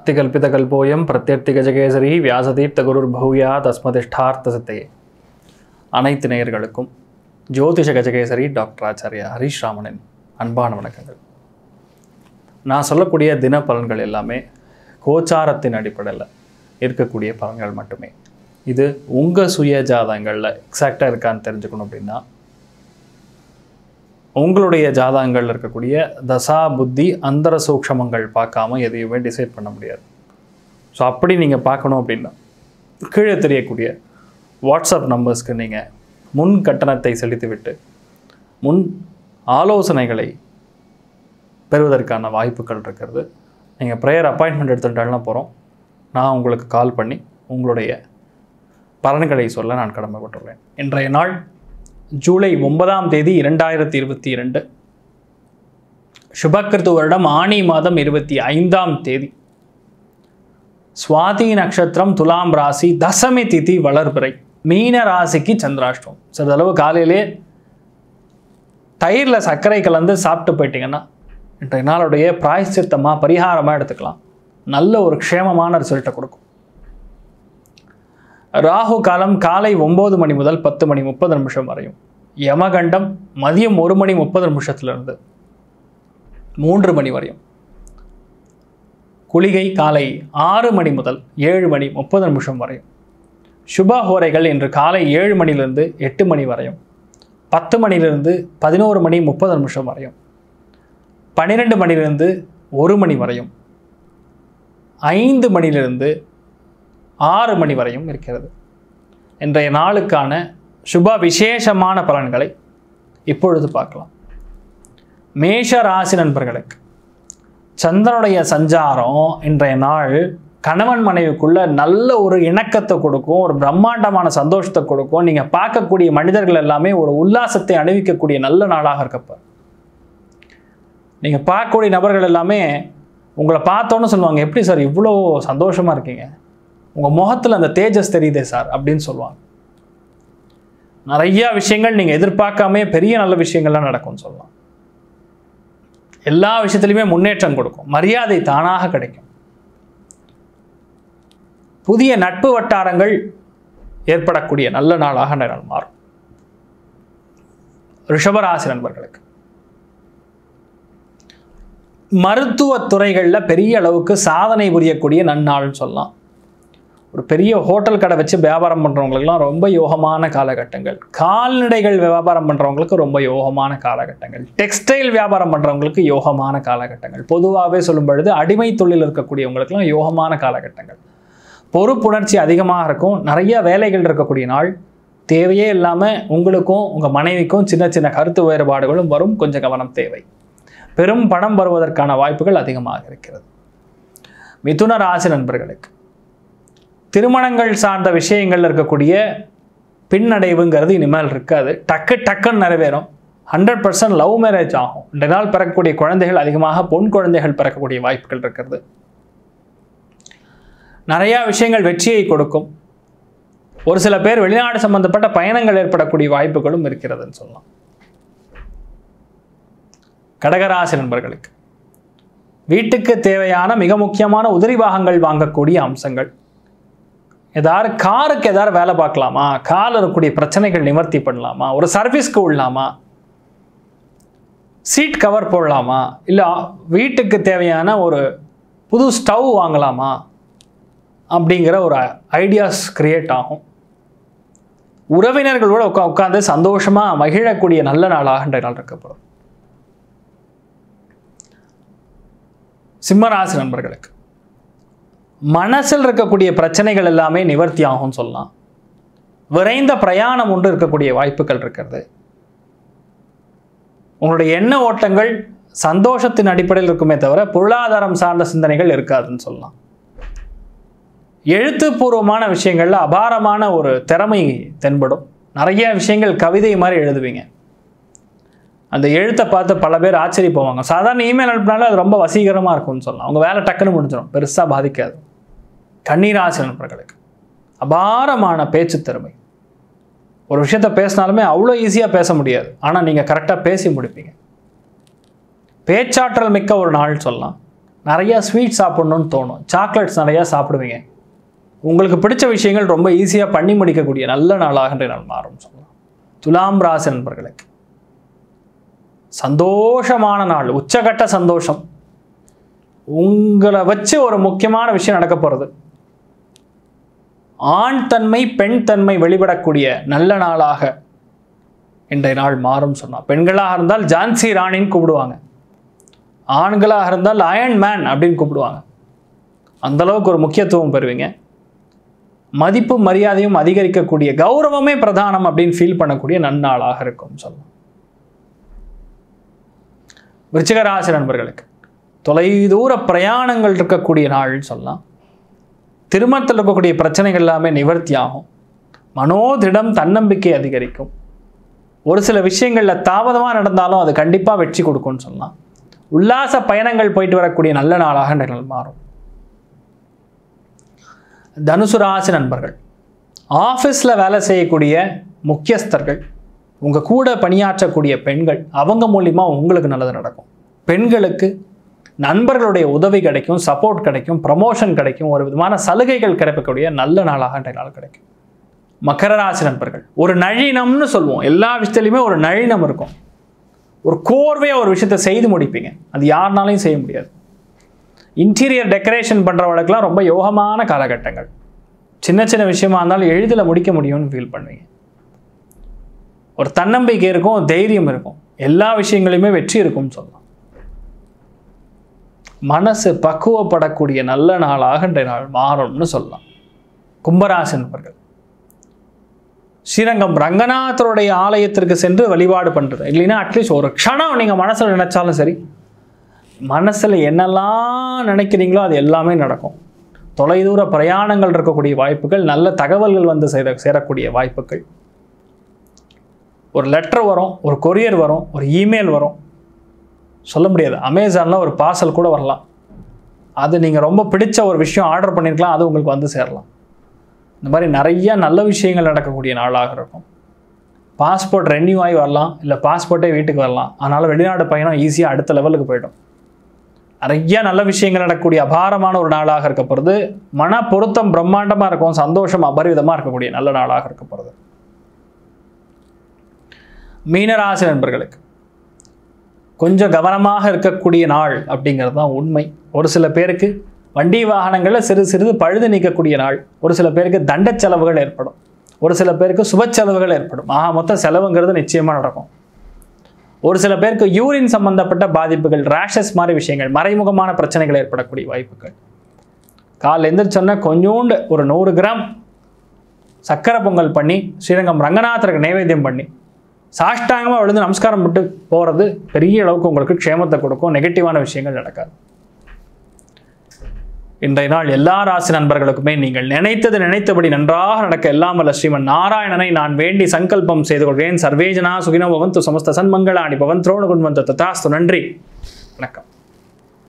திகல்பிதகல்போயம் பிரத்யர்த்திகஜகேசரி வியாசதீர்த்த குருர் பௌயா தஸ்மதிஷ்டார்த்த சித்தையே அனைத்து நேயர்களுக்கும் ஜோதிஷ கஜகேசரி டாக்டர் ஆச்சாரியா ஹரீஷ் ராமனின் அன்பான வணக்கங்கள் நான் சொல்லக்கூடிய தின பலன்கள் எல்லாமே கோச்சாரத்தின் அடிப்படையில் இருக்கக்கூடிய பலன்கள் மட்டுமே இது உங்கள் சுய ஜாதகங்களில் எக்ஸாக்டாக இருக்கான்னு தெரிஞ்சுக்கணும் அப்படின்னா உங்களுடைய ஜாதகங்கள் இருக்கக்கூடிய தசா புத்தி அந்தர சூக்ஷமங்கள் பார்க்காம எதையுமே டிசைட் பண்ண முடியாது ஸோ அப்படி நீங்கள் பார்க்கணும் அப்படின்னா கீழே தெரியக்கூடிய வாட்ஸ்அப் நம்பர்ஸ்க்கு நீங்கள் முன் கட்டணத்தை செலுத்திவிட்டு முன் ஆலோசனைகளை பெறுவதற்கான வாய்ப்புகள் இருக்கிறது நீங்கள் ப்ரேயர் அப்பாயின்மெண்ட் எடுத்துட்டாலும் போகிறோம் நான் உங்களுக்கு கால் பண்ணி உங்களுடைய பலன்களை சொல்ல நான் கடமைப்பட்டுள்ளேன் இன்றைய நாள் ஜூலை ஒன்பதாம் தேதி இரண்டாயிரத்தி இருபத்தி இரண்டு சுபக்கிருத்து வருடம் ஆணி மாதம் இருபத்தி ஐந்தாம் தேதி சுவாதி நட்சத்திரம் துலாம் ராசி தசமி திதி வளர்பிறை மீன ராசிக்கு சந்திராஷ்டம் சிறிதளவு காலையிலே தயிரில் சர்க்கரை கலந்து சாப்பிட்டு போயிட்டீங்கன்னா இன்றைய நாளுடைய பிராயசித்தமாக பரிகாரமாக எடுத்துக்கலாம் நல்ல ஒரு க்ஷேமமான ரிசல்ட்டை கொடுக்கும் ராகு காலம் காலை ஒம்பது மணி முதல் பத்து மணி முப்பது நிமிஷம் வரையும் யமகண்டம் மதியம் ஒரு மணி முப்பது நிமிஷத்துலேருந்து மூன்று மணி வரையும் குளிகை காலை ஆறு மணி முதல் ஏழு மணி முப்பது நிமிஷம் வரையும் சுப ஹோரைகள் இன்று காலை ஏழு மணிலிருந்து எட்டு மணி வரையும் பத்து மணிலிருந்து பதினோரு மணி முப்பது நிமிஷம் வரையும் பன்னிரெண்டு மணிலிருந்து ஒரு மணி வரையும் ஐந்து மணிலிருந்து ஆறு மணி வரையும் இருக்கிறது இன்றைய நாளுக்கான சுப விசேஷமான பலன்களை இப்பொழுது பார்க்கலாம் மேஷ ராசி நண்பர்களுக்கு சந்திரனுடைய சஞ்சாரம் இன்றைய நாள் கணவன் மனைவிக்குள்ள நல்ல ஒரு இணக்கத்தை கொடுக்கும் ஒரு பிரம்மாண்டமான சந்தோஷத்தை கொடுக்கும் நீங்கள் பார்க்கக்கூடிய மனிதர்கள் எல்லாமே ஒரு உல்லாசத்தை அணிவிக்கக்கூடிய நல்ல நாளாக இருக்கப்ப நீங்கள் பார்க்கக்கூடிய நபர்கள் எல்லாமே உங்களை பார்த்தோன்னு சொல்லுவாங்க எப்படி சார் இவ்வளோ சந்தோஷமாக இருக்கீங்க உங்கள் முகத்தில் அந்த தேஜஸ் தெரியுதே சார் அப்படின்னு சொல்லுவாங்க நிறையா விஷயங்கள் நீங்கள் எதிர்பார்க்காமே பெரிய நல்ல விஷயங்கள்லாம் நடக்கும்னு சொல்லலாம் எல்லா விஷயத்துலையுமே முன்னேற்றம் கொடுக்கும் மரியாதை தானாக கிடைக்கும் புதிய நட்பு வட்டாரங்கள் ஏற்படக்கூடிய நல்ல நாளாக நாள் மாறும் ரிஷபராசி நண்பர்களுக்கு மருத்துவ துறைகளில் பெரிய அளவுக்கு சாதனை புரியக்கூடிய நன்னாள்னு சொல்லலாம் ஒரு பெரிய ஹோட்டல் கடை வச்சு வியாபாரம் பண்ணுறவங்களுக்குலாம் ரொம்ப யோகமான காலகட்டங்கள் கால்நடைகள் வியாபாரம் பண்ணுறவங்களுக்கு ரொம்ப யோகமான காலகட்டங்கள் டெக்ஸ்டைல் வியாபாரம் பண்ணுறவங்களுக்கு யோகமான காலகட்டங்கள் பொதுவாகவே சொல்லும் பொழுது அடிமை தொழில் இருக்கக்கூடியவங்களுக்குலாம் யோகமான காலகட்டங்கள் பொறுப்புணர்ச்சி அதிகமாக இருக்கும் நிறைய வேலைகள் இருக்கக்கூடிய நாள் தேவையே இல்லாமல் உங்களுக்கும் உங்கள் மனைவிக்கும் சின்ன சின்ன கருத்து வேறுபாடுகளும் வரும் கொஞ்சம் கவனம் தேவை பெரும் பணம் வருவதற்கான வாய்ப்புகள் அதிகமாக இருக்கிறது மிதுன ராசி நண்பர்களுக்கு திருமணங்கள் சார்ந்த விஷயங்கள் இருக்கக்கூடிய பின்னடைவுங்கிறது இனிமேல் இருக்காது டக்கு டக்குன்னு நிறைவேறும் ஹண்ட்ரட் பர்சன்ட் லவ் மேரேஜ் ஆகும் இந்த நாள் பிறக்கக்கூடிய குழந்தைகள் அதிகமாக பொன் குழந்தைகள் பிறக்கக்கூடிய வாய்ப்புகள் இருக்கிறது நிறையா விஷயங்கள் வெற்றியை கொடுக்கும் ஒரு சில பேர் வெளிநாடு சம்பந்தப்பட்ட பயணங்கள் ஏற்படக்கூடிய வாய்ப்புகளும் இருக்கிறதுன்னு சொல்லலாம் கடகராசி நண்பர்களுக்கு வீட்டுக்கு தேவையான மிக முக்கியமான உதிரி பாகங்கள் வாங்கக்கூடிய அம்சங்கள் ஏதாவது காருக்கு ஏதாவது வேலை பார்க்கலாமா காரில் இருக்கக்கூடிய பிரச்சனைகள் நிவர்த்தி பண்ணலாமா ஒரு சர்வீஸ்க்கு விடலாமா சீட் கவர் போடலாமா இல்லை வீட்டுக்கு தேவையான ஒரு புது ஸ்டவ் வாங்கலாமா அப்படிங்கிற ஒரு ஐடியாஸ் கிரியேட் ஆகும் உறவினர்களோட உட்கா உட்காந்து சந்தோஷமாக மகிழக்கூடிய நல்ல நாளாக இன்றைய நாள் இருக்கப்படும் சிம்மராசி நண்பர்களுக்கு மனசில் இருக்கக்கூடிய பிரச்சனைகள் எல்லாமே நிவர்த்தி ஆகும்னு சொல்லலாம் விரைந்த பிரயாணம் ஒன்று இருக்கக்கூடிய வாய்ப்புகள் இருக்கிறது உங்களுடைய எண்ண ஓட்டங்கள் சந்தோஷத்தின் அடிப்படையில் இருக்குமே தவிர பொருளாதாரம் சார்ந்த சிந்தனைகள் இருக்காதுன்னு சொல்லலாம் எழுத்துப்பூர்வமான விஷயங்களில் அபாரமான ஒரு திறமை தென்படும் நிறைய விஷயங்கள் கவிதை மாதிரி எழுதுவீங்க அந்த எழுத்தை பார்த்து பல பேர் ஆச்சரிய போவாங்க சாதாரண இமெயில் அனுப்பினாலும் அது ரொம்ப வசீகரமாக இருக்கும்னு சொல்லலாம் அவங்க வேலை டக்குன்னு முடிஞ்சிடும் பெருசாக பாதிக்காது கண்ணீராசி நண்பர்களுக்கு அபாரமான பேச்சு திறமை ஒரு விஷயத்த பேசினாலுமே அவ்வளோ ஈஸியாக பேச முடியாது ஆனால் நீங்கள் கரெக்டாக பேசி முடிப்பீங்க பேச்சாற்றல் மிக்க ஒரு நாள் சொல்லலாம் நிறையா ஸ்வீட் சாப்பிடணும்னு தோணும் சாக்லேட்ஸ் நிறையா சாப்பிடுவீங்க உங்களுக்கு பிடிச்ச விஷயங்கள் ரொம்ப ஈஸியாக பண்ணி முடிக்கக்கூடிய நல்ல நாளாக இன்றைய நாள் மாறும் சொல்லலாம் துலாம் ராசி நண்பர்களுக்கு சந்தோஷமான நாள் உச்சகட்ட சந்தோஷம் உங்களை வச்சு ஒரு முக்கியமான விஷயம் நடக்க போகிறது ஆண் தன்மை பெண் தன்மை வெளிப்படக்கூடிய நல்ல நாளாக இன்றைய நாள் மாறும் சொன்னான் பெண்களாக இருந்தால் ஜான்சி ராணின்னு கூப்பிடுவாங்க ஆண்களாக இருந்தால் அயன் மேன் அப்படின்னு கூப்பிடுவாங்க அந்த அளவுக்கு ஒரு முக்கியத்துவம் பெறுவீங்க மதிப்பு மரியாதையும் அதிகரிக்கக்கூடிய கௌரவமே பிரதானம் அப்படின்னு ஃபீல் பண்ணக்கூடிய நன்னாளாக இருக்கும் சொல்லலாம் விருச்சிக ராசி நண்பர்களுக்கு தொலைதூர பிரயாணங்கள் இருக்கக்கூடிய நாள்னு சொல்லலாம் திருமணத்தில் இருக்கக்கூடிய பிரச்சனைகள் எல்லாமே நிவர்த்தி ஆகும் மனோதிடம் தன்னம்பிக்கை அதிகரிக்கும் ஒரு சில விஷயங்களில் தாமதமாக நடந்தாலும் அது கண்டிப்பாக வெற்றி கொடுக்கும்னு சொல்லலாம் உல்லாச பயணங்கள் போயிட்டு வரக்கூடிய நல்ல நாளாக இன்றைய நாள் மாறும் தனுசு ராசி நண்பர்கள் ஆஃபீஸில் வேலை செய்யக்கூடிய முக்கியஸ்தர்கள் உங்கள் கூட பணியாற்றக்கூடிய பெண்கள் அவங்க மூலிமா உங்களுக்கு நல்லது நடக்கும் பெண்களுக்கு நண்பர்களுடைய உதவி கிடைக்கும் சப்போர்ட் கிடைக்கும் ப்ரமோஷன் கிடைக்கும் ஒரு விதமான சலுகைகள் கிடைக்கக்கூடிய நல்ல நாளாக இன்றைய நாள் கிடைக்கும் மகர ராசி நண்பர்கள் ஒரு நழினம்னு சொல்லுவோம் எல்லா விஷயத்துலையுமே ஒரு நழினம் இருக்கும் ஒரு கோர்வையாக ஒரு விஷயத்தை செய்து முடிப்பீங்க அது யாருனாலையும் செய்ய முடியாது இன்டீரியர் டெக்கரேஷன் பண்ணுறவங்களுக்குலாம் ரொம்ப யோகமான காலகட்டங்கள் சின்ன சின்ன விஷயமா இருந்தாலும் எளிதில் முடிக்க முடியும்னு ஃபீல் பண்ணுவீங்க ஒரு தன்னம்பிக்கை இருக்கும் தைரியம் இருக்கும் எல்லா விஷயங்களையுமே வெற்றி இருக்கும்னு சொல்லலாம் மனசு பக்குவப்படக்கூடிய நல்ல நாளாக இன்றைய நாள் மாறும்னு சொல்லலாம் கும்பராசி நண்பர்கள் ஸ்ரீரங்கம் ரங்கநாதருடைய ஆலயத்திற்கு சென்று வழிபாடு பண்ணுறது இல்லைன்னா அட்லீஸ்ட் ஒரு க்ஷணம் நீங்கள் மனசில் நினைச்சாலும் சரி மனசில் என்னெல்லாம் நினைக்கிறீங்களோ அது எல்லாமே நடக்கும் தொலைதூர பிரயாணங்கள் இருக்கக்கூடிய வாய்ப்புகள் நல்ல தகவல்கள் வந்து சேர சேரக்கூடிய வாய்ப்புகள் ஒரு லெட்டர் வரும் ஒரு கொரியர் வரும் ஒரு இமெயில் வரும் சொல்ல முடியாது அமேசானில் ஒரு பார்சல் கூட வரலாம் அது நீங்கள் ரொம்ப பிடிச்ச ஒரு விஷயம் ஆர்டர் பண்ணியிருக்கலாம் அது உங்களுக்கு வந்து சேரலாம் இந்த மாதிரி நிறைய நல்ல விஷயங்கள் நடக்கக்கூடிய நாளாக இருக்கும் பாஸ்போர்ட் ரெனியூ ஆகி வரலாம் இல்லை பாஸ்போர்ட்டே வீட்டுக்கு வரலாம் அதனால் வெளிநாடு பயணம் ஈஸியாக அடுத்த லெவலுக்கு போயிடும் நிறைய நல்ல விஷயங்கள் நடக்கக்கூடிய அபாரமான ஒரு நாளாக இருக்க போகிறது மன பொருத்தம் பிரம்மாண்டமாக இருக்கும் சந்தோஷம் அபரிவிதமாக இருக்கக்கூடிய நல்ல நாளாக இருக்க போகிறது மீனராசி நண்பர்களுக்கு கொஞ்சம் கவனமாக இருக்கக்கூடிய நாள் அப்படிங்கிறது தான் உண்மை ஒரு சில பேருக்கு வண்டி வாகனங்களில் சிறு சிறிது பழுது நீக்கக்கூடிய நாள் ஒரு சில பேருக்கு தண்ட செலவுகள் ஏற்படும் ஒரு சில பேருக்கு சுப செலவுகள் ஏற்படும் ஆக மொத்த செலவுங்கிறது நிச்சயமாக நடக்கும் ஒரு சில பேருக்கு யூரின் சம்பந்தப்பட்ட பாதிப்புகள் ரேஷஸ் மாதிரி விஷயங்கள் மறைமுகமான பிரச்சனைகள் ஏற்படக்கூடிய வாய்ப்புகள் காலைல எந்திரிச்சோன்னா கொஞ்சோண்டு ஒரு நூறு கிராம் சக்கரை பொங்கல் பண்ணி ஸ்ரீரங்கம் ரங்கநாதருக்கு நைவேத்தியம் பண்ணி சாஷ்டாங்கமாக விழுந்து நமஸ்காரம் விட்டு போகிறது பெரிய அளவுக்கு உங்களுக்கு க்ஷேமத்தை கொடுக்கும் நெகட்டிவான விஷயங்கள் நடக்காது இன்றைய நாள் எல்லா ராசி நண்பர்களுக்குமே நீங்கள் நினைத்தது நினைத்தபடி நன்றாக நடக்க எல்லாம் வல்ல ஸ்ரீமன் நாராயணனை நான் வேண்டி சங்கல்பம் செய்து கொள்கிறேன் சர்வேஜனா சுகினோ பவந்து சமஸ்த சன்மங்களாணி பவன் திரோண குண்வந்த ததாஸ்து நன்றி வணக்கம்